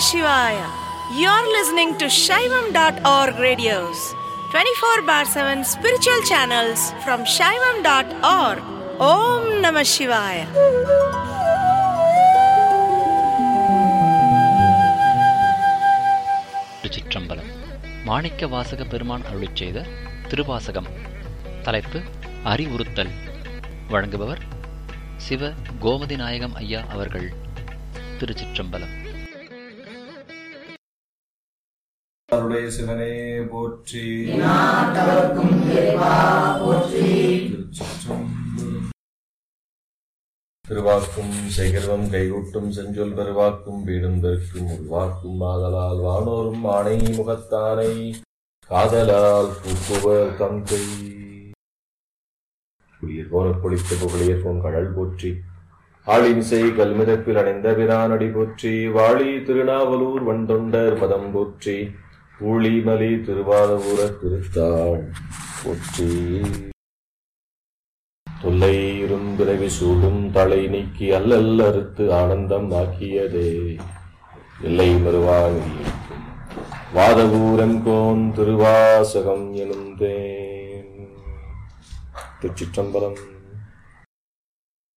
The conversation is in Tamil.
Shivaya. You're listening to Shaivam.org radios, 24 bar 7 spiritual channels from Shaivam.org. Om Namah Shivaya. திருச்சிற்றம்பலம் மாணிக்க வாசக பெருமான் அருளிச் செய்த திருவாசகம் தலைப்பு அறிவுறுத்தல் வழங்குபவர் சிவ கோமதி நாயகம் ஐயா அவர்கள் திருச்சிற்றம்பலம் அருடைய சிவனே போற்றி திருச்சிற்றம்பலம். திருவாக்கும் செய்கிறவம் கைகூட்டும் செஞ்சொல் பெருவாக்கும் வீடும் பெருக்கும் உருவாக்கும் ஆதலால் வானோரும் ஆணை முகத்தானை காதலால் பூக்குவர் தந்தை குளிர் போல பொழித்த புகழியர் போன் கடல் போற்றி ஆளின்சை கல்மிதப்பில் அடைந்த பிரானடி போற்றி வாழி திருநாவலூர் வண்டொண்டர் பதம் போற்றி ஊழிமலி திருவாதபுர திருத்தாள் போற்றி தொல்லை இரும்பிறவி சூடும் தலை நீக்கி அல்லல் அறுத்து ஆனந்தம் ஆக்கியதே எல்லை மறுவாங்கி வாதபூரம் கோன் திருவாசகம் எனும் தேன் திருச்சிற்றம்பலம்